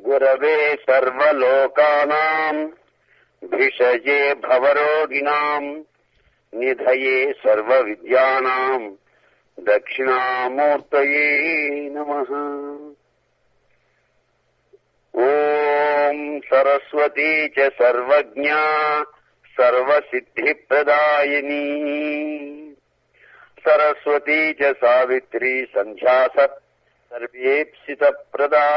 గురవే సర్వలోకానాం భిషజే భవరోగిణాం నిధయే సర్వ విద్యానాం దక్షిణామూర్తయే నమ ఓం సరస్వతీ చ సర్వజ్ఞా సర్వసిద్ధిప్రదాయిని సరస్వతీ చ సావిత్రి సంధ్యా సత్ సర్వేప్సిత ప్రదా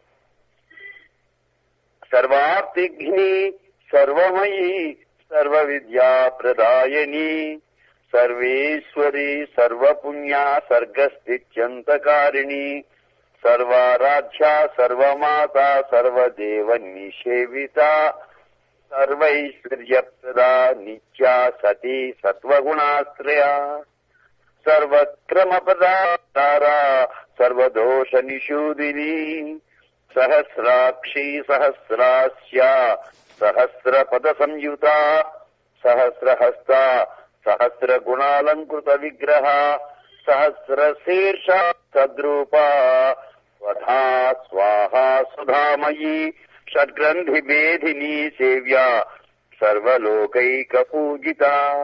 సర్వార్తిఘ్ని సర్వమయీ సర్వ విద్యా ప్రదాయని సర్వేశ్వరి సర్వపుణ్యా సర్గస్థిత్యంతకారిణి సర్వారాధ్య సర్వమాత సర్వదేవ నిషేవిత సర్వైశ్వర్యప్రదా నిత్యా సతీ సత్వగుణాశ్రయా సర్వక్రమపదారా సర్వదోష నిషూదిని సహస్రాక్షి సహస్రాస్య సహస్రపద సంయుత సహస్రహస్త సహస్ర గుణాలంకృత విగ్రహ సహస్రశీర్ష సద్రూప స్వధా స్వాహా సుధామయీ షడ్గ్రంథి మేధిని సేవ్య సర్వలోకైక పూజిత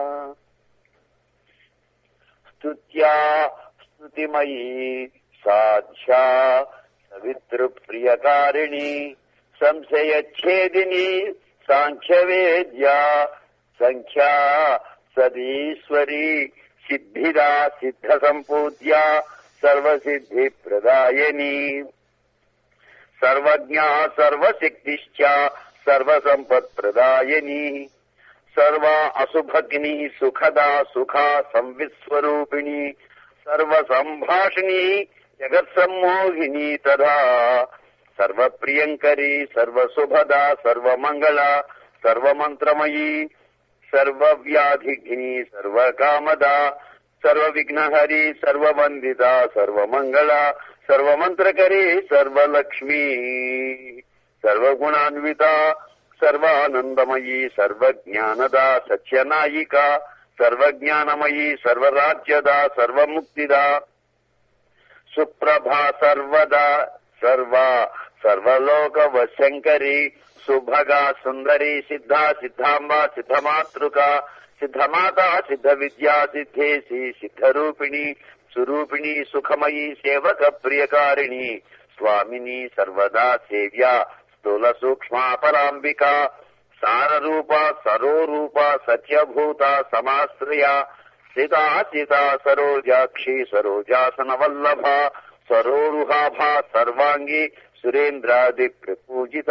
స్తుత్యా స్తుతిమయీ సాధ్యా సవితృప్రియకారిణి సంశయచ్ఛేదిని సాంఖ్యవేద్యా సంఖ్యా సదీశ్వరి సిద్ధిదా సిద్ధ సంపూజ్య సర్వసిద్ధి ప్రదాయని సర్వజ్ఞా సర్వశక్తిశ్చ సర్వసంపత్ ప్రదాయని సర్వ అశుభగ్ని సుఖదా సుఖ సంవిస్వరూపిణి సర్వ సంభాషిణి జగత్సమ్మోహిని తదా సర్వప్రియంకరి సర్వశుభదా సర్వమంగళ సర్వమంత్రమయీ సర్వవ్యాధిఘ్ని సర్వకామదా సర్వవిఘ్నహరి సర్వవందిత సర్వమంగళ సర్వమంత్రకరి సర్వలక్ష్మీ సర్వగుణాన్విత సర్వానందమయీ సర్వజ్ఞానదా సత్యనాయిక సర్వజ్ఞానమయీ సర్వరాజ్యదా సర్వముక్తిదా సుప్రభా సర్వదా సర్వ సర్వలోక వశంకరి సుభగా సుందరి సిద్ధ సిద్ధాంబ సిద్ధమాతృక సిద్ధమాత సిద్ధ విద్యా సిద్ధేసి సిద్ధరూపిణి సురూపిణి సుఖమయీ సేవక ప్రియకారిణి స్వామిని సర్వదా సేవ్య స్థూల సూక్ష్మ పరాంబిక సారరూప సరోరూప సత్యభూత సమాశ్రయ సీతా సీతా సరోజాక్షి సరోజాసన వల్లభ సరోరుహాభా సర్వాంగి సురేంద్రాది ప్రపూజిత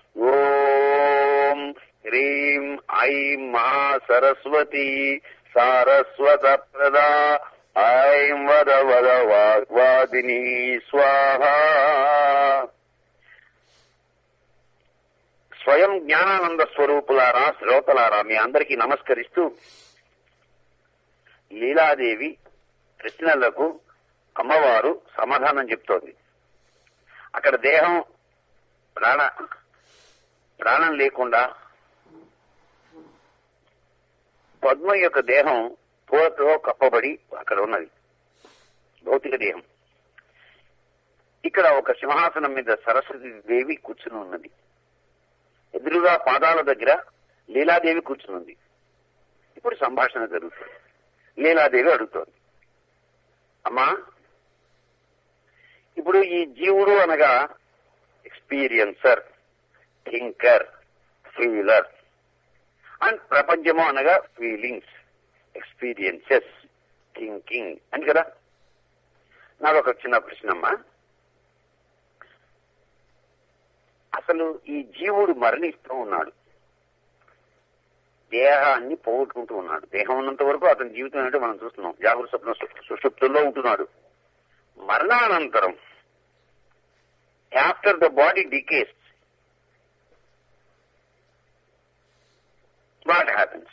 ఓం హ్రీం ఐం మహా సరస్వతి సారస్వత ప్రదా ఐం వద వద వాగ్వాదిని స్వాహ స్వయం జ్ఞానానంద స్వరూపులారా శ్రోతలారా మీ అందరికీ నమస్కరిస్తూ లీలాదేవి ప్రశ్నలకు అమ్మవారు సమాధానం చెప్తోంది అక్కడ దేహం ప్రాణ ప్రాణం లేకుండా పద్మ యొక్క దేహం పూలతో కప్పబడి అక్కడ ఉన్నది భౌతిక దేహం ఇక్కడ ఒక సింహాసనం మీద సరస్వతి దేవి కూర్చుని ఉన్నది ఎదురుగా పాదాల దగ్గర లీలాదేవి కూర్చునుంది ఇప్పుడు సంభాషణ జరుగుతుంది లీలాదేవి అడుగుతోంది అమ్మా ఇప్పుడు ఈ జీవుడు అనగా ఎక్స్పీరియన్సర్ థింకర్ ఫీలర్ అండ్ ప్రపంచము అనగా ఫీలింగ్స్ ఎక్స్పీరియన్సెస్ థింకింగ్ అని కదా నాకు ఒక చిన్న ప్రశ్న అమ్మా అసలు ఈ జీవుడు మరణిస్తూ ఉన్నాడు దేహాన్ని పోగొట్టుకుంటూ ఉన్నాడు దేహం ఉన్నంత వరకు అతని జీవితం అంటే మనం చూస్తున్నాం జాగృత స్వప్న సుషుప్తుల్లో ఉంటున్నాడు మరణానంతరం after the body decays what happens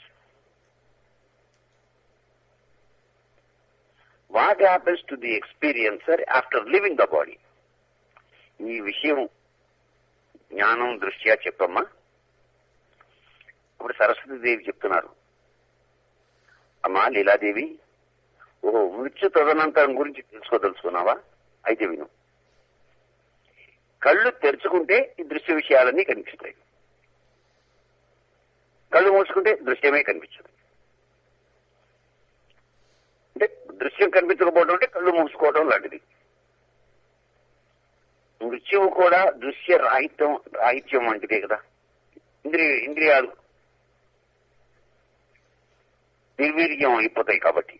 what happens to the experiencer after leaving the body ఈ విషయం జ్ఞానం దృష్ట్యా చెప్పమ్మా ఇప్పుడు సరస్వతీదేవి చెప్తున్నారు అమ్మా లీలాదేవి ఓహో మృత్యు తదనంతరం గురించి తెలుసుకోదలుచుకున్నావా అయితే విను కళ్ళు తెరుచుకుంటే ఈ దృశ్య విషయాలన్నీ కనిపిస్తాయి కళ్ళు మూసుకుంటే దృశ్యమే కనిపించదు అంటే దృశ్యం కనిపించకపోవడం అంటే కళ్ళు మూసుకోవడం లాంటిది మృత్యువు కూడా దృశ్య రాహిత్యం రాహిత్యం వంటిదే కదా ఇంద్రియ ఇంద్రియాలు నిర్వీర్యం అయిపోతాయి కాబట్టి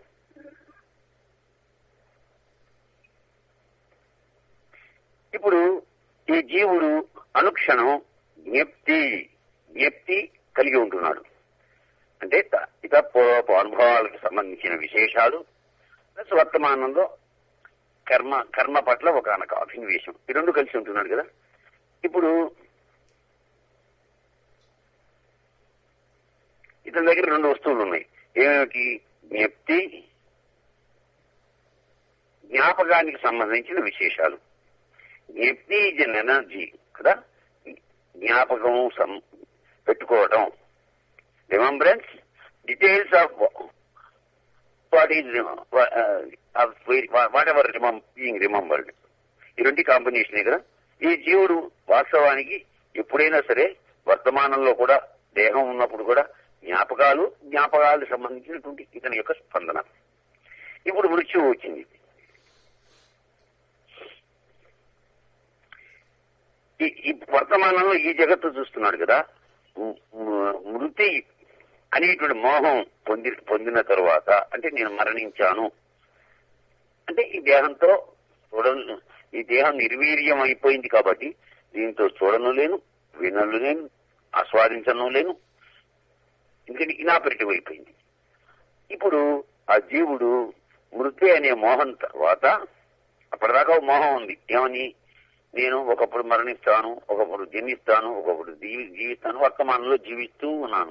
ఇప్పుడు ఈ జీవుడు అనుక్షణం జ్ఞప్తి జ్ఞప్తి కలిగి ఉంటున్నాడు అంటే త- ఇత పూర్వపు అనుభవాలకు సంబంధించిన విశేషాలు ప్లస్ వర్తమానంలో కర్మ కర్మ పట్ల ఒక అనక అభినవేశం ఈ రెండు కలిసి ఉంటున్నాడు కదా ఇప్పుడు ఇతని దగ్గర రెండు వస్తువులు ఉన్నాయి ఏమిటి జ్ఞప్తి జ్ఞాపకానికి సంబంధించిన విశేషాలు జ్ఞప్తి ఇజ్ అన్ ఎనర్జీ కదా జ్ఞాపకం సం పెట్టుకోవటం remembrance details of what is what ever being remembered ఈ రెండు కాంబినేషనే కదా ఈ జీవుడు వాస్తవానికి ఎప్పుడైనా సరే వర్తమానంలో కూడా దేహం ఉన్నప్పుడు కూడా జ్ఞాపకాలు జ్ఞాపకాలకు సంబంధించినటువంటి ఇతని యొక్క స్పందన ఇప్పుడు మృత్యువు వచ్చింది ఈ ఈ వర్తమానంలో ఈ జగత్తు చూస్తున్నాడు కదా మ్- మ్- మృతి అనేటువంటి మోహం పొంది పొందిన తరువాత అంటే నేను మరణించాను అంటే ఈ దేహంతో చూడను ఈ దేహం నిర్వీర్యం అయిపోయింది కాబట్టి దీంతో చూడను లేను వినను లేను ఆస్వాదించను లేను ఎందుకంటే ఇనాపరేటివ్ అయిపోయింది ఇప్పుడు ఆ జీవుడు మృతి అనే మోహం తర్వాత అప్పటిదాకా ఓ మోహం ఉంది ఏమని నేను ఒకప్పుడు మరణిస్తాను ఒకప్పుడు జన్మిస్తాను ఒకప్పుడు జీవి జీవిస్తాను వర్తమానంలో జీవిస్తూ ఉన్నాను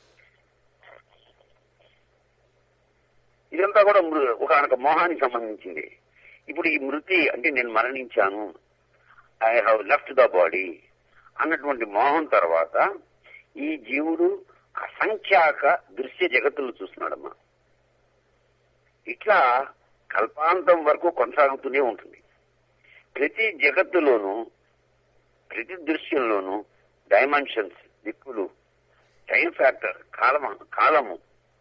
ఇదంతా కూడా మృ- ఒక అనక మోహానికి సంబంధించింది ఇప్పుడు ఈ మృతి అంటే నేను మరణించాను I have left the body అన్నటువంటి మోహం తర్వాత ఈ జీవుడు అసంఖ్యాక దృశ్య జగత్తులు చూస్తున్నాడమ్మా ఇట్లా కల్పాంతం వరకు కొనసాగుతూనే ఉంటుంది ప్రతి జగత్తులోనూ ప్రతి దృశ్యంలోనూ డైమెన్షన్స్ దిక్కులు టైం ఫ్యాక్టర్ కాలము కాలము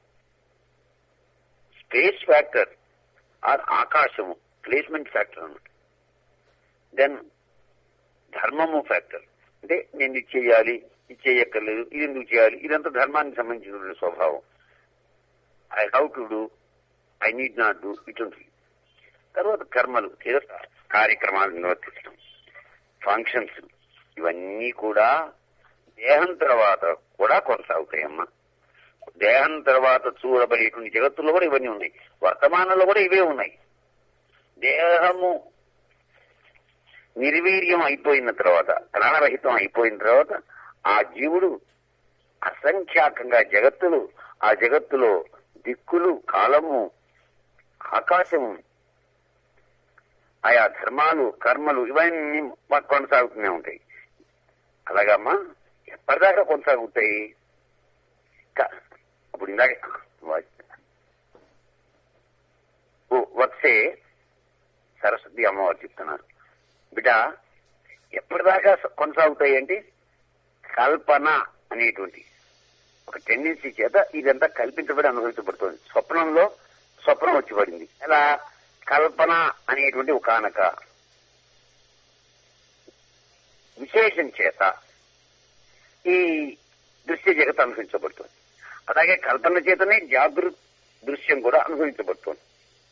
స్పేస్ ఫ్యాక్టర్ ఆర్ ఆకాశము ప్లేస్మెంట్ ఫ్యాక్టర్ అన్నమాట దెన్ ధర్మము ఫ్యాక్టర్ అంటే నేను ఇది చేయాలి ఇది చేయక్కర్లేదు ఇది ఎందుకు చేయాలి ఇదంతా ధర్మానికి సంబంధించిన స్వభావం I how to do I need not do ఇటువంటి తర్వాత కర్మలు ఏదో కార్యక్రమాలు నిర్వర్తించడం ఫంక్షన్స్ ఇవన్నీ కూడా దేహం తర్వాత కూడా కొనసాగుతాయమ్మా దేహం తర్వాత చూడబడేటువంటి జగత్తులో కూడా ఇవన్నీ ఉన్నాయి వర్తమానంలో కూడా ఇవే ఉన్నాయి దేహము నిర్వీర్యం అయిపోయిన తర్వాత ప్రాణరహితం అయిపోయిన తర్వాత ఆ జీవుడు అసంఖ్యాకంగా జగత్తులు ఆ జగత్తులో దిక్కులు కాలము ఆకాశము ఆయా ధర్మాలు కర్మలు ఇవన్నీ మాకు కొనసాగుతూనే ఉంటాయి అలాగమ్మా ఎప్పటిదాకా కొనసాగుతాయి క- ఇప్పుడు ఇందాక ఓ, వత్సే సరస్వతి అమ్మవారు చెప్తున్నారు బిడ్డ ఎప్పటిదాకా స- కొనసాగుతాయి అంటే కల్పన అనేటువంటి ఒక టెండెన్సీ చేత ఇదంతా కల్పించబడి అనుభవించబడుతుంది స్వప్నంలో స్వప్నం వచ్చి పడింది ఎలా కల్పన అనేటువంటి ఒక ఆనక విశేషం చేత ఈ దృశ్య జగత్ అనుభవించబడుతుంది అలాగే కల్పన చేతనే జాగృత్ దృశ్యం కూడా అనుభవించబడుతుంది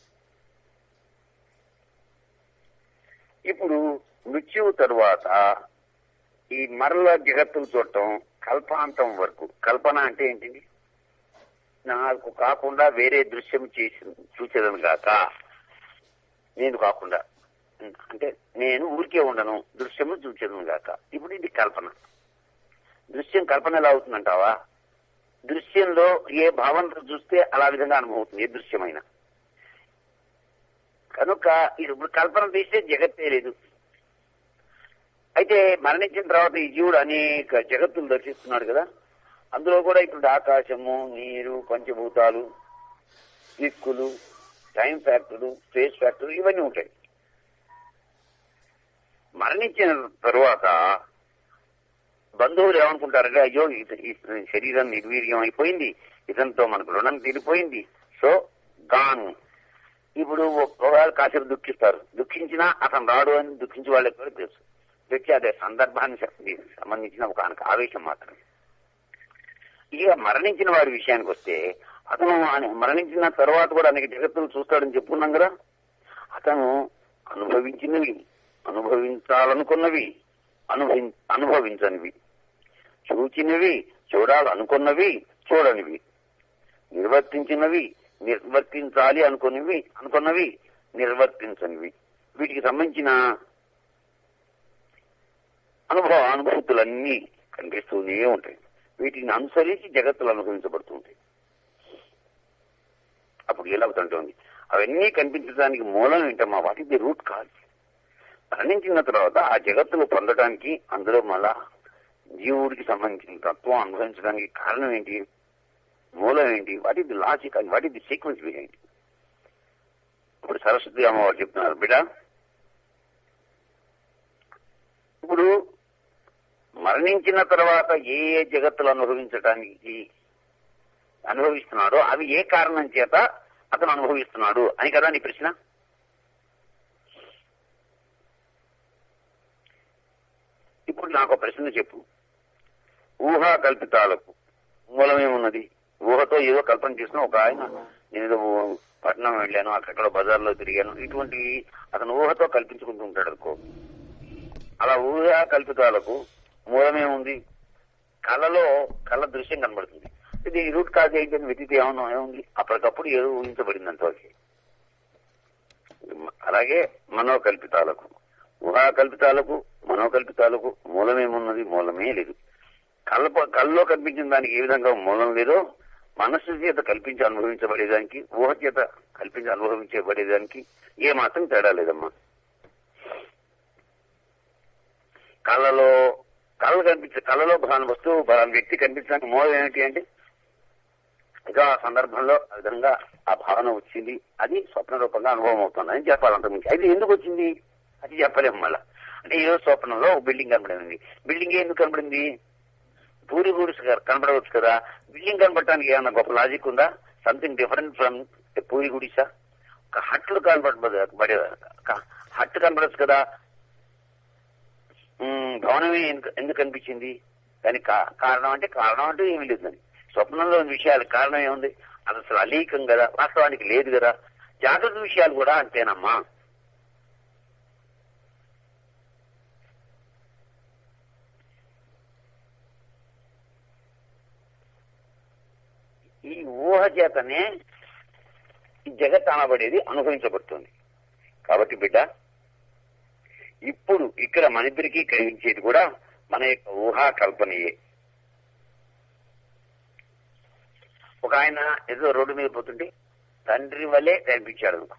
ఇప్పుడు మృత్యువు తరువాత ఈ మరల జగత్తును చూడటం కల్పాంతం వరకు కల్పన అంటే ఏంటిది నాకు కాకుండా వేరే దృశ్యం చేసి చూసేదను గాక నేను కాకుండా అంటే నేను ఊరికే ఉండను దృశ్యము చూసేదను గాక ఇప్పుడు ఇది కల్పన దృశ్యం కల్పన ఎలా అవుతుందంటావా దృశ్యంలో ఏ భావంతో చూస్తే అలా విధంగా అనుభవం అవుతుంది ఏ దృశ్యమైనా కనుక ఇది ఇప్పుడు కల్పన తీస్తే జగత్తే లేదు అయితే మరణించిన తర్వాత ఈ జీవుడు అనేక జగత్తులు దర్శిస్తున్నాడు కదా అందులో కూడా ఇప్పుడు ఆకాశము నీరు పంచభూతాలు దిక్కులు టైం ఫ్యాక్టరు స్పేస్ ఫ్యాక్టర్ ఇవన్నీ ఉంటాయి మరణించిన తరువాత బంధువులు ఏమనుకుంటారంటే అయ్యో ఇత- ఈ శరీరం నిర్వీర్యం అయిపోయింది ఇతనితో మనకు రుణం తీరిపోయింది సో గాన్ ఇప్పుడు ఒకవేళ కాసేపు దుఃఖిస్తారు దుఃఖించినా అతను రాడు అని దుఃఖించే వాళ్ళకి కూడా తెలుసు తెచ్చి అదే సందర్భాన్ని సంబంధించి- సంబంధించిన ఒక ఆయనకు ఆవేశం మాత్రమే ఇక మరణించిన వారి విషయానికి వస్తే అతను ఆయన మరణించిన తర్వాత కూడా అనేక జగత్తులు చూస్తాడని చెప్పుకున్నాం కదా అతను అనుభవించినవి అనుభవించాలనుకున్నవి అనుభవి అనుభవించనివి చూచినవి చూడాలనుకున్నవి చూడనివి నిర్వర్తించినవి నిర్వర్తించాలి అనుకున్నవి అనుకున్నవి నిర్వర్తించనివి వీటికి సంబంధించిన అనుభవ అనుభూతులన్నీ కనిపిస్తూనే ఉంటాయి వీటిని అనుసరించి జగత్తులు అనుభవించబడుతుంటాయి అప్పుడు ఎలా అవుతుంటుంది అవన్నీ కనిపించడానికి మూలం ఏంటమ్మా వాటి ది రూట్ కాజ్ మరణించిన తర్వాత ఆ జగత్తులు పొందడానికి అందులో మళ్ళా జీవుడికి సంబంధించిన తత్వం అనుభవించడానికి కారణం ఏంటి మూలం ఏంటి what the logic and what the sequence behind ఇప్పుడు సరస్వతి అమ్మవారు చెప్తున్నారు బిడ్డ ఇప్పుడు మరణించిన తర్వాత ఏ ఏ జగత్తులు అనుభవించడానికి అనుభవిస్తున్నాడో అవి ఏ కారణం చేత అతను అనుభవిస్తున్నాడు అని కదా నీ ప్రశ్న ఇప్పుడు నాకు ఒక ప్రశ్న చెప్పు ఊహా కల్పితాలకు మూలమేమున్నది ఊహతో ఏదో కల్పన చేసిన ఒక ఆయన నేను ఏదో పట్నం వెళ్ళాను అక్కడ బజార్లో తిరిగాను ఇటువంటి అతను ఊహతో కల్పించుకుంటూ ఉంటాడు అనుకో అలా ఊహా కల్పితాలకు మూలమేముంది కళలో కళ దృశ్యం కనబడుతుంది ఇది రూట్ కాజ్ ఏంటని వెతికితే ఏమన్నా ఏముంది అప్పటికప్పుడు ఏదో ఊహించబడింది అంతవరకు అలాగే మనోకల్పితాలకు ఊహాకల్పితాలకు మనోకల్పితాలకు మూలమేమున్నది మూలమే లేదు కళ్ళ కళ్ళలో కల్పించిన దానికి ఏ విధంగా మూలం లేదో మనస్సు చేత కల్పించి అనుభవించబడేదానికి ఊహ చేత కల్పించి అనుభవించబడేదానికి ఏ మాత్రం తేడా లేదమ్మా కళ్ళలో కళ్ళు కనిపించే కళ్ళలో ఫలానా వస్తువు ఫలానా వ్యక్తి కనిపించడానికి మూలం ఏమిటి అంటే ఇక ఆ సందర్భంలో ఆ విధంగా ఆ భావన వచ్చింది అది స్వప్న రూపంగా అనుభవం అవుతుంది అని చెప్పాలంట మీకు అయితే ఎందుకు వచ్చింది అది చెప్పలేము మళ్ళా అంటే ఈ రోజు స్వప్నంలో ఒక బిల్డింగ్ కనబడింది బిల్డింగ్ ఎందుకు కనబడింది పూరి గూడ్స్ కనబడవచ్చు కదా బిల్డింగ్ కనబడటానికి ఏమన్నా గొప్ప లాజిక్ ఉందా సంథింగ్ డిఫరెంట్ ఫ్రమ్ పూరి గుడిసా ఒక హట్లు కనబడ హట్ కనబడచ్చు కదా ఉమ్, భవనమే ఎందుకు- ఎందుకు కనిపించింది దానికి కా- కారణం అంటే కారణం అంటే ఏమీ లేదు దానికి స్వప్నంలో విషయాలు కారణం ఏముంది అది అసలు అలీకం కదా వాస్తవానికి లేదు కదా జాగ్రత్త విషయాలు కూడా అంతేనమ్మా ఈ ఊహ చేతనే ఈ జగత్ అనబడేది అనుభవించబడుతుంది కాబట్టి బిడ్డ ఇప్పుడు ఇక్కడ మన ఇద్దరికీ కలిగించేది కూడా మన యొక్క ఊహా కల్పనయే ఒక ఆయన ఏదో రోడ్డు మీద పోతుంటే తండ్రి వల్లే కనిపించాడు అనుకో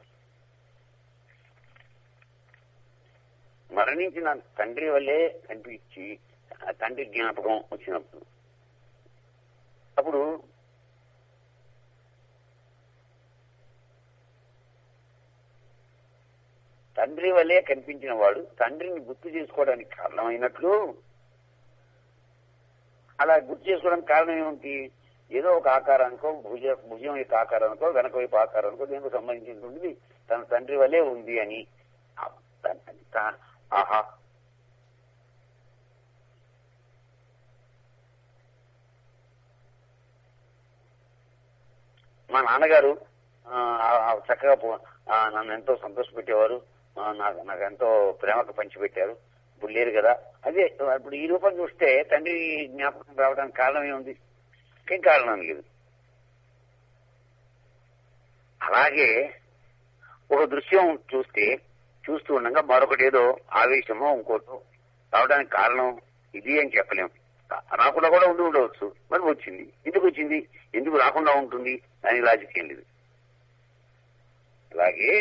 మరణించిన తండ్రి వల్లే కనిపించి ఆ తండ్రి జ్ఞాపకం వచ్చినప్పుడు అప్పుడు తండ్రి వల్లే కనిపించిన వాడు తండ్రిని గుర్తు చేసుకోవడానికి కారణమైనట్లు అలా గుర్తు చేసుకోవడానికి కారణం ఏమిటి ఏదో ఒక ఆకారానికో భుజ భుజం యొక్క ఆకారానికో వెనక వైపు ఆకారానికో దీనికి సంబంధించినటువంటిది తన తండ్రి వల్లే ఉంది అని ఆ, త- త- ఆహా మా నాన్నగారు ఆ, ఆ, చక్కగా పో- ఆ, నన్ను ఎంతో సంతోషపెట్టేవారు ఆ, నాకు నాకు ఎంతో ప్రేమకు పంచిపెట్టారు ఇప్పుడు లేరు కదా అదే ఇప్పుడు ఈ రూపం చూస్తే తండ్రి జ్ఞాపకం రావడానికి కారణం ఏముంది ఇంకేం కారణం లేదు అలాగే ఒక దృశ్యం చూస్తే చూస్తూ ఉండగా మరొకటి ఏదో ఆవేశమో ఇంకోటో రావడానికి కారణం ఇది అని చెప్పలేం రాకుండా కూడా ఉండి ఉండవచ్చు మరి వచ్చింది ఎందుకు వచ్చింది ఎందుకు రాకుండా ఉంటుంది దాని లాజిక్ ఏం లేదు అలాగే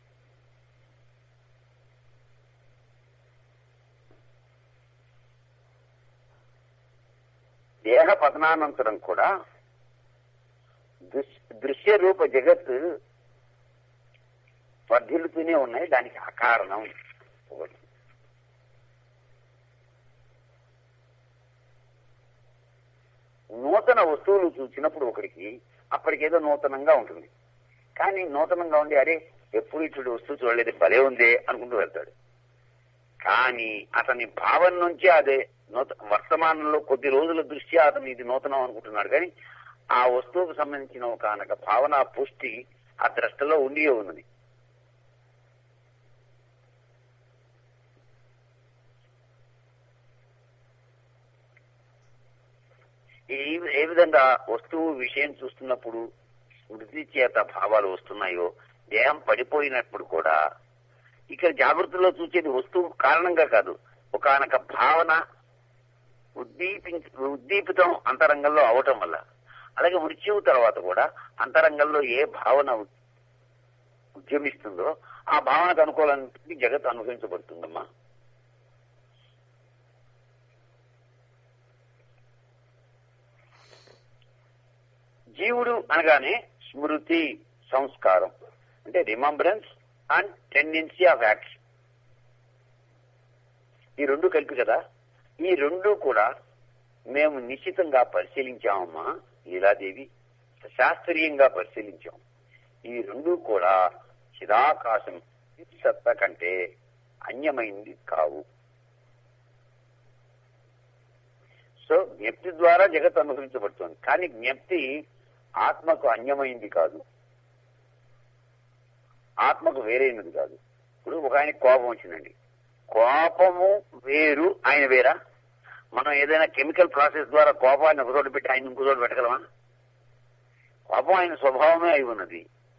దేహ పతనానంతరం కూడా దృశ్- దృశ్య రూప జగత్ వర్ధిల్లుతూనే ఉన్నాయి దానికి అకారణం ఒకటి నూతన వస్తువులు చూసినప్పుడు ఒకడికి అప్పటికేదో నూతనంగా ఉంటుంది కానీ నూతనంగా ఉండి అరే ఎప్పుడు ఇటువంటి వస్తువు చూడలేదు భలే ఉందే అనుకుంటూ వెళ్తాడు కానీ అతని భావన నుంచి అదే నూత వర్తమానంలో కొద్ది రోజుల దృష్ట్యా అతను ఇది నూతనం అనుకుంటున్నాడు కానీ ఆ వస్తువుకు సంబంధించిన ఒక అనక భావన పుష్టి ఆ ద్రష్టలో ఉండి ఉన్నది ఏ ఏ విధంగా వస్తువు విషయం చూస్తున్నప్పుడు స్మృతి చేత భావాలు వస్తున్నాయో దేహం పడిపోయినప్పుడు కూడా ఇక్కడ జాగృతిలో చూసేది వస్తువు కారణంగా కాదు ఒకనొక భావన ఉద్దీపి ఉద్దీపితం అంతరంగంలో అవటం వల్ల అలాగే మృత్యువు తర్వాత కూడా అంతరంగంలో ఏ భావన ఉ- ఉద్యమిస్తుందో ఆ భావనకు అనుకూలానికి జగత్ అనుభవించబడుతుందమ్మా జీవుడు అనగానే స్మృతి సంస్కారం అంటే remembrance and tendency of action ఈ రెండు కలిపి కదా ఈ రెండు కూడా మేము నిశ్చితంగా పరిశీలించామమ్మా లీలాదేవి శాస్త్రీయంగా పరిశీలించాం ఈ రెండు కూడా చిదాకాశం సత్త కంటే అన్యమైంది కావు సో జ్ఞప్తి ద్వారా జగత్ అనుభవించబడుతుంది కానీ జ్ఞప్తి ఆత్మకు అన్యమైంది కాదు ఆత్మకు వేరైనది కాదు ఇప్పుడు ఒక ఆయన కోపం వచ్చిందండి కోపము వేరు ఆయన వేరా మనం ఏదైనా కెమికల్ ప్రాసెస్ ద్వారా కోపాన్ని ఒక చోట పెట్టి ఆయన ఇంకో చోట పెట్టగలమా కోపం ఆయన స్వభావమే అయి ఉన్నది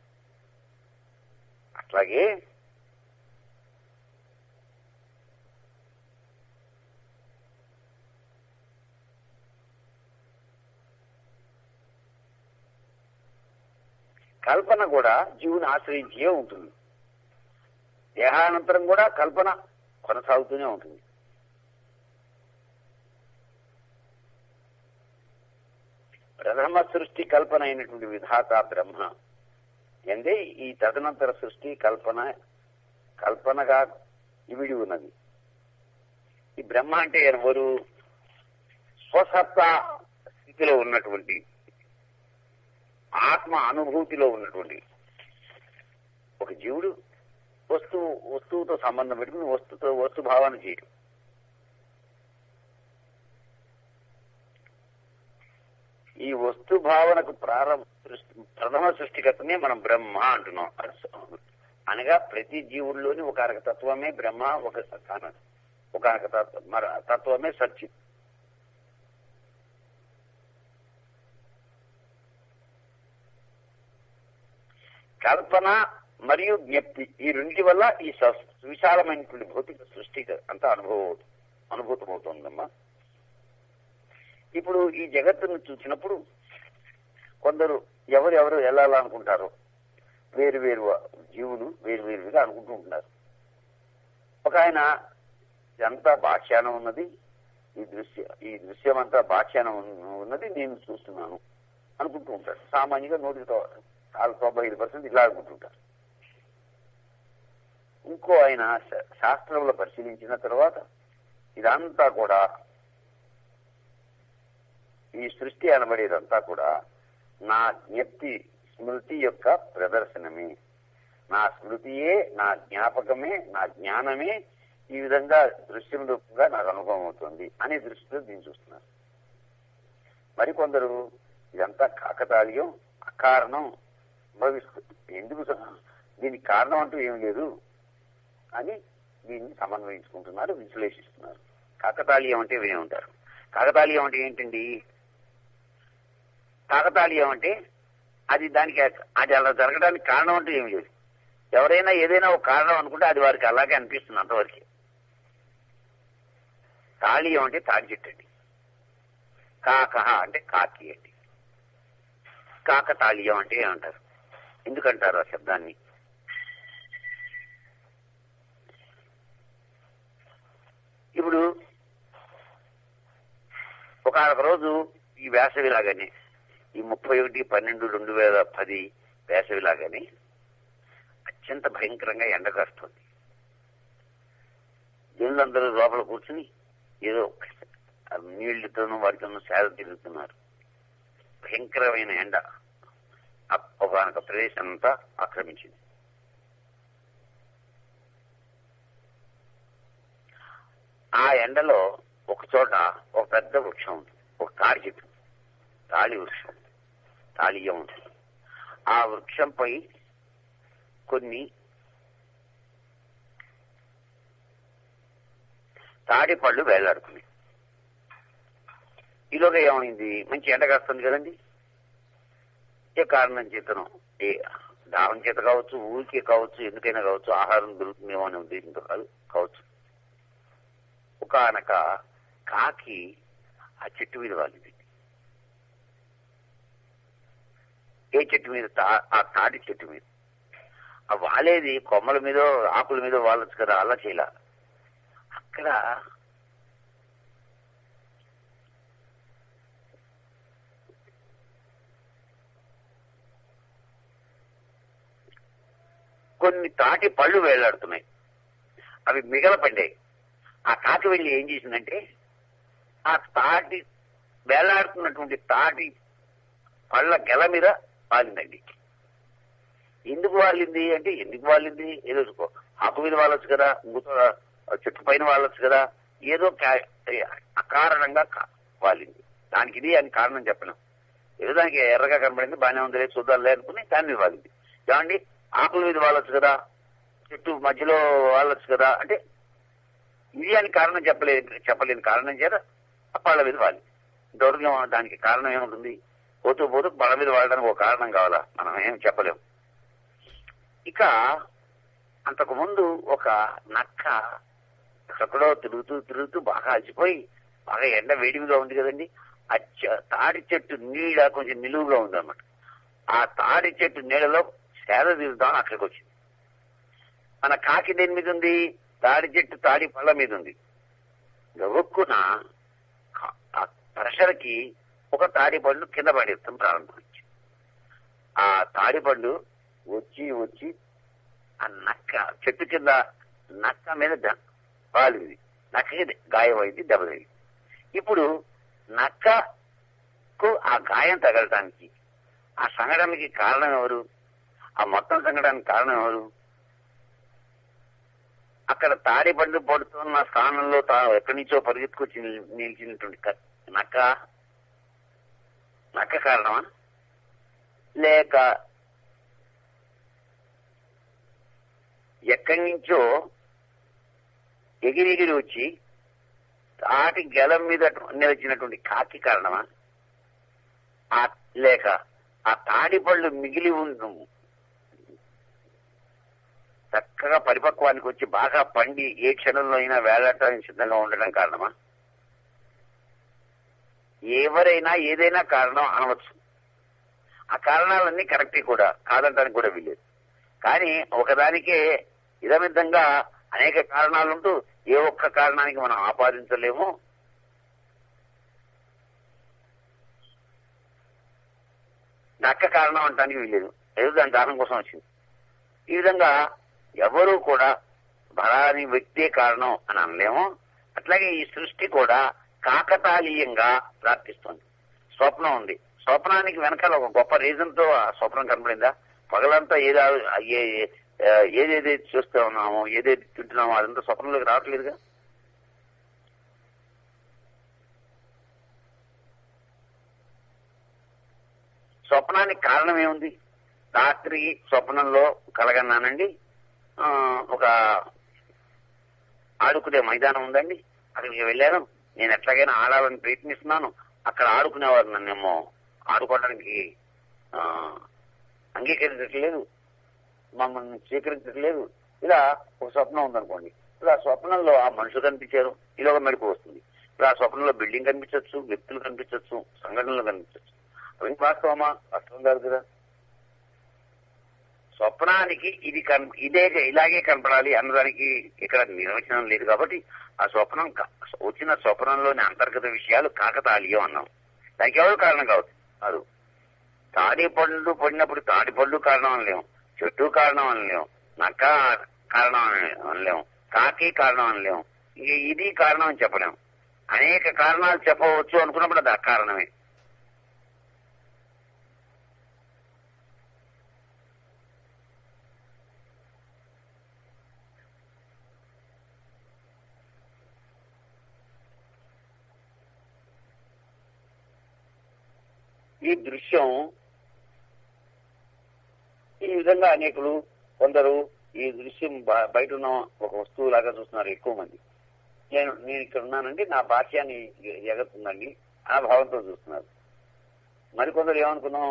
అట్లాగే కల్పన కూడా జీవుని ఆశ్రయించే ఉంటుంది దేహానంతరం కూడా కల్పన కొనసాగుతూనే ఉంటుంది ప్రథమ సృష్టి కల్పన అయినటువంటి విధాత బ్రహ్మ ఎందే ఈ తదనంతర సృష్టి కల్పన కల్పనగా ఇవిడి ఉన్నది ఈ బ్రహ్మ అంటే ఎవరు స్వసత్తా స్థితిలో ఉన్నటువంటి ఆత్మ అనుభూతిలో ఉన్నటువంటి ఒక జీవుడు వస్తువు వస్తువుతో సంబంధం పెట్టుకుని వస్తుతో వస్తు భావన చేయడం ఈ వస్తు భావనకు ప్రారంభ సృష్టి ప్రథమ సృష్టికర్తనే మనం బ్రహ్మ అంటున్నాం అది స- అనగా ప్రతి జీవుల్లోని ఒక అరక తత్వమే బ్రహ్మ ఒక సత్తాన ఒక అరక తత్వ మర తత్వమే సత్యం కల్పన మరియు జ్ఞప్తి ఈ రెండింటి వల్ల ఈ స- విశాలమైనటువంటి భౌతిక సృష్టికి అంతా అనుభవం అనుభూతమవుతుందమ్మా ఇప్పుడు ఈ జగత్తును చూసినప్పుడు కొందరు ఎవరు ఎవరు వెళ్ళాలనుకుంటారో వేరు వేరు జీవులు వేరు వేరుగా అనుకుంటూ ఉంటారు ఒక ఆయన ఇదంతా భాష్యానం ఉన్నది ఈ దృశ్య ఈ దృశ్యం అంతా భాష్యానం ఉన్న- ఉన్నది నేను చూస్తున్నాను అనుకుంటూ ఉంటాడు సామాన్యంగా నూటితో తొంభై ఐదు పర్సెంట్ ఇలా అనుకుంటుంటారు ఇంకో ఆయన శా- శాస్త్రంలో పరిశీలించిన తర్వాత ఇదంతా కూడా ఈ సృష్టి అనబడేదంతా కూడా నా జ్ఞప్తి స్మృతి యొక్క ప్రదర్శనమే నా స్మృతియే నా జ్ఞాపకమే నా జ్ఞానమే ఈ విధంగా దృశ్యం రూపంగా నాకు అనుభవం అవుతుంది అనే దృష్టితో దీన్ని చూస్తున్నారు మరికొందరు ఇదంతా కాకతాళీయం అకారణం భవిస్తుంది ఎందుకు స- దీనికి కారణం అంటూ ఏం లేదు అని దీన్ని సమన్వయించుకుంటున్నారు విశ్లేషిస్తున్నారు కాకతాళీయం అంటే వినే ఉంటారు కాకతాళీయం అంటే ఏంటండి కాకతాళీయం అంటే అది దానికి అది అలా జరగడానికి కారణం అంటూ ఏమి లేదు ఎవరైనా ఏదైనా ఒక కారణం అనుకుంటే అది వారికి అలాగే అనిపిస్తుంది అంతవరకు తాళీయం అంటే తాడి చెట్టు అండి కాకహ అంటే కాకి అండి కాకతాళీయం అంటే ఏమంటారు ఎందుకంటారు ఆ శబ్దాన్ని ఇప్పుడు ఒక రోజు ఈ వేసవి లాగానే ఈ ముప్పై ఒకటి పన్నెండు రెండు వేల పది వేసవి లాగానే అత్యంత భయంకరంగా ఎండ కాస్తుంది జనులందరూ లోపల కూర్చుని ఏదో నీళ్లతోనూ వాటితోనూ సేద తిరుగుతున్నారు భయంకరమైన ఎండ ఒకనొక ప్రదేశం అంతా ఆక్రమించింది ఆ ఎండలో ఒక చోట ఒక పెద్ద వృక్షం ఉంది ఒక తాడి చెట్టు తాళి వృక్షం తాళియం ఉంటుంది ఆ వృక్షంపై కొన్ని తాడి పళ్ళు వేలాడుతున్నాయి ఈలోగా ఏమైంది మంచి ఎండ కాస్తుంది కదండి ఏ కారణం చేతను ఏ దాహం చేత కావచ్చు ఊరికే కావచ్చు ఎందుకైనా కావచ్చు ఆహారం దొరుకుతుందేమో అనే ఉద్దేశంతో కాదు కావచ్చు ఒకనక కాకి ఆ చెట్టు మీద వాలింది ఏ చెట్టు మీద తా- ఆ తాటి చెట్టు మీద ఆ వాలేది కొమ్మల మీద ఆకుల మీద వాళ్ళొచ్చు కదా అలా చేయలా అక్కడ కొన్ని తాటి పళ్ళు వేలాడుతున్నాయి అవి మిగల పడ్డాయి ఆ కాకి వెళ్ళి ఏం చేసిందంటే ఆ తాటి వేలాడుతున్నటువంటి తాటి పళ్ళ గెల మీద వాలిందండి ఎందుకు వాలింది అంటే ఎందుకు వాలింది ఏదో చూకో. ఆకు మీద వాలొచ్చు కదా ఇంకొక చెట్టు పైన వాలొచ్చు కదా ఏదో కా- అకారణంగా కా- వాలింది దానికి ఇది అని కారణం చెప్పను ఏదో దానికి ఎర్రగా కనబడింది బాగానే ఉంది లేదు చూద్దాంలే అనుకుని దాని మీద వాలింది ఏమండి ఆకుల మీద వాలొచ్చు కదా చెట్టు మధ్యలో వాలొచ్చు కదా అంటే ఇది అని కారణం చెప్పలేదు చెప్పలేని కారణం చేత ఆ పళ్ళ మీద వాలి ఇంతవరకు ఏమో దానికి కారణం ఏముంటుంది పోతూ పోతూ పళ్ళ మీద వాడడానికి ఒక కారణం కావాలా మనం ఏం చెప్పలేం ఇక అంతకు ముందు ఒక నక్క ఎక్కడో తిరుగుతూ తిరుగుతూ బాగా అలసిపోయి బాగా ఎండ వేడిగా ఉంది కదండి ఆ చె- తాడి చెట్టు నీడ కొంచెం నిలువుగా ఉంది అనమాట ఆ తాడి చెట్టు నీడలో సేద తీరుదాం అక్కడికి వచ్చింది మన కాకి దేని మీద ఉంది తాడి చెట్టు తాడి పళ్ళ మీద ఉంది గబుక్కున కా- ఆ ప్రెషర్కి ఒక తాడి పండు కింద పడేస్తాం ప్రారంభించి ఆ తాడి పండు వచ్చి వచ్చి ఆ నక్క చెట్టు కింద నక్క మీద ద- పాలింది నక్కకి గాయమైంది దెబ్బతగింది ఇప్పుడు నక్కకు ఆ గాయం తగలటానికి ఆ సంఘటనకి కారణం ఎవరు ఆ మొత్తం సంఘటనకి కారణం ఎవరు అక్కడ తాడి బండి పడుతున్న స్థానంలో తా- ఎక్కడి నుంచో పరిగెత్తుకొచ్చి నిల్- నిలిచినటువంటి క- నక్క నక్క కారణమా లేక ఎక్కడి నుంచో ఎగిరెగిరి వచ్చి తాటి గెలం మీద నిలిచినటువంటి కాకి కారణమా ఆ లేక ఆ తాడి పళ్ళు మిగిలి ఉండు చక్కగా పరిపక్వానికి వచ్చి బాగా పండి ఏ క్షణంలో అయినా వేలాడటానికి సిద్ధంగా ఉండడం కారణమా ఎవరైనా ఏదైనా కారణం అనవచ్చు ఆ కారణాలన్నీ కరెక్టే కూడా కాదంటానికి కూడా వీలేదు కానీ ఒకదానికే ఇదమిద్దంగా అనేక కారణాలుంటూ ఏ ఒక్క కారణానికి మనం ఆపాదించలేము నక్క కారణం అంటానికి వీలేదు ఏదో దాని కారణం కోసం వచ్చింది ఈ విధంగా ఎవరు కూడా బలాని వ్యక్తే కారణం అని అనలేము అట్లాగే ఈ సృష్టి కూడా కాకతాళీయంగా ప్రార్థిస్తుంది స్వప్నం ఉంది స్వప్నానికి వెనకాల ఒక గొప్ప రీజన్ తో ఆ స్వప్నం కనబడిందా పగలంతా ఏదో ఏ- ఏ- ఏదేదైతే చూస్తూ ఉన్నామో ఏదైతే తింటున్నామో అదంతా స్వప్నంలోకి రావట్లేదుగా స్వప్నానికి కారణం ఏముంది రాత్రి స్వప్నంలో కలగన్నానండి ఆ, ఒక ఆడుకునే మైదానం ఉందండి అక్కడికి వెళ్ళాను నేను ఎట్లాగైనా ఆడాలని ప్రయత్నిస్తున్నాను అక్కడ ఆడుకునేవారు నన్నేమో ఆడుకోవడానికి ఆ, అంగీకరించట్లేదు మమ్మల్ని స్వీకరించట్లేదు ఇలా ఒక స్వప్నం ఉందనుకోండి ఇప్పుడు ఆ స్వప్నంలో ఆ మనుషులు కనిపించారు ఇలాగ మెడుపు వస్తుంది ఇప్పుడు ఆ స్వప్నంలో బిల్డింగ్ కనిపించవచ్చు వ్యక్తులు కనిపించవచ్చు సంఘటనలు కనిపించవచ్చు అవన్నీ వాస్తవమా వాస్తవం కాదు కదా స్వప్నానికి ఇది కన్ ఇదే ఇలాగే కనపడాలి అన్నదానికి ఇక్కడ నిర్వచనం లేదు కాబట్టి ఆ స్వప్నం క- వచ్చిన స్వప్నంలోని అంతర్గత విషయాలు కాకతాళీయం అన్నాం దానికి ఎవరు కారణం కావచ్చు కాదు తాడి పళ్ళు పడినప్పుడు తాడి పళ్ళు కారణం అనలేము చెట్టు కారణం అనలేము నక్క కారణం అన- అనలేము కాకి కారణం అనలేము ఇక ఇది కారణం అని చెప్పలేము అనేక కారణాలు చెప్పవచ్చు అనుకున్నప్పుడు అది అకారణమే ఈ దృశ్యం ఈ విధంగా అనేకులు కొందరు ఈ దృశ్యం బ- బయట ఉన్న ఒక వస్తువు లాగా చూస్తున్నారు ఎక్కువ మంది నేను నేను ఇక్కడ ఉన్నానండి నా భాష్యాన్ని జ- జగత్తుందండి ఆ భావంతో చూస్తున్నారు మరికొందరు ఏమనుకున్నాం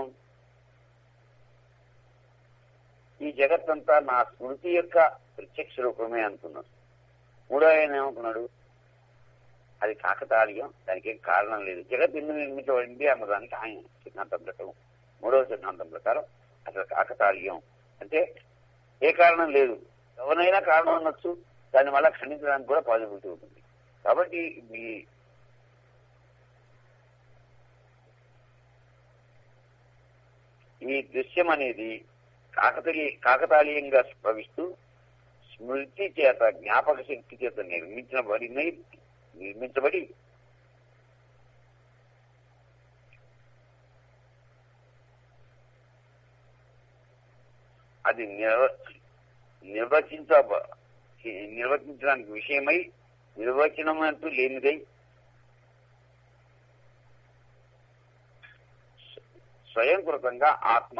ఈ జగత్తంతా నా స్మృతి యొక్క ప్రత్యక్ష రూపమే అనుకున్నాడు మూడో ఆయన ఏమనుకున్నాడు అది కాకతాళీయం దానికి ఏం కారణం లేదు జగత్ ఎందుకు నిర్మించబడింది అన్నదానికి ఆయన సిద్ధాంతం ప్రకారం మూడవ సిద్ధాంతం ప్రకారం అసలు కాకతాళీయం అంటే ఏ కారణం లేదు ఎవరైనా కారణం ఉండొచ్చు దాన్ని మళ్ళా ఖండించడానికి కూడా పాజిబిలిటీ ఉంటుంది కాబట్టి ఈ ఈ దృశ్యం అనేది కాకతీయ కాకతాళీయంగా ప్రవిస్తూ స్మృతి చేత జ్ఞాపక శక్తి చేత నిర్మించబడి నిర్మించబడి అది నిర్వ నిర్వచించ నిర్వచించడానికి విషయమై నిర్వచనం అంటూ లేనిదై స్వయంకృతంగా ఆత్మ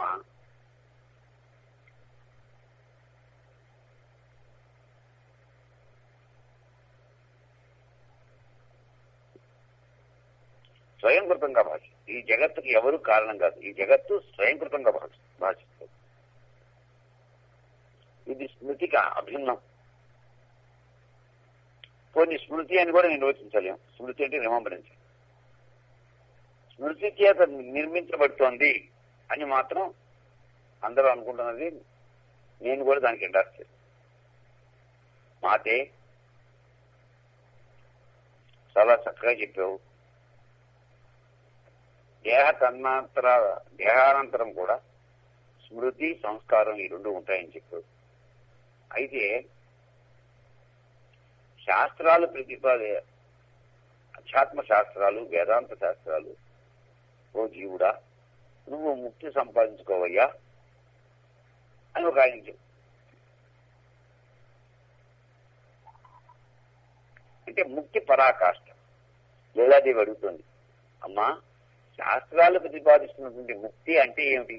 స్వయంకృతంగా భాష ఈ జగత్తుకి ఎవరు కారణం కాదు ఈ జగత్తు స్వయంకృతంగా భాష భాషిస్తుంది ఇది స్మృతికి అభిన్నం కొన్ని స్మృతి అని కూడా నిర్వచించలేం స్మృతి అంటే రిమంబరెన్స్ స్మృతి చేత నిర్మించబడుతోంది అని మాత్రం అందరూ అనుకుంటున్నది నేను కూడా దానికి ఎండార్స్ చేస్తాను మాతే చాలా చక్కగా చెప్పావు దేహ తన్మాంతర దేహానంతరం కూడా స్మృతి సంస్కారం ఈ రెండు ఉంటాయని చెప్పావు అయితే శాస్త్రాలు ప్రతిపాదే అధ్యాత్మ శాస్త్రాలు వేదాంత శాస్త్రాలు ఓ జీవుడా నువ్వు ముక్తి సంపాదించుకోవయ్యా అని ఒక ఆయన చెప్పు అంటే ముక్తి పరాకాష్ట లీలాదేవి అడుగుతుంది అమ్మా శాస్త్రాలు ప్రతిపాదిస్తున్నటువంటి ముక్తి అంటే ఏమిటి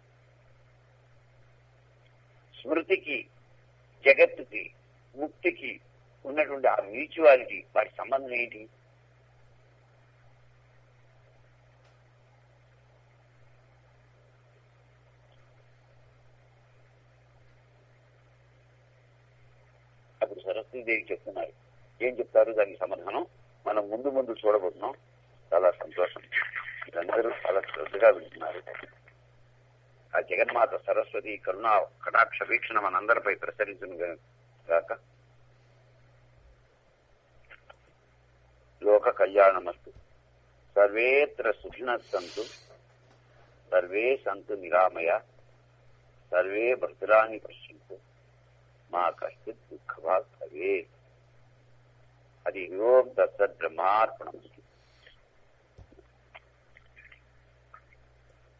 స్మృతికి జగత్తుకి ముక్తికి ఉన్నటువంటి ఆ మ్యూచువాలిటీ వాటి సంబంధం ఏంటి అప్పుడు సరస్వతీదేవి చెప్తున్నారు ఏం చెప్తారు దానికి సమాధానం మనం ముందు ముందు చూడబోతున్నాం చాలా సంతోషం మీరందరూ చాలా శ్రద్ధగా వింటున్నారు ఆ జగన్మాత సరస్వతి కరుణా కటాక్ష వీక్షణ మనందరిపై ప్రసరించును గాక లోక కళ్యాణమస్తు సర్వేత్ర సుఖిన సంతు సర్వే సంతు నిరామయ సర్వే భద్రాన్ని పశ్యంతు మా కష్టిత్ దుఃఖభాగ్ భవే అది ఓం దత్త బ్రహ్మార్పణం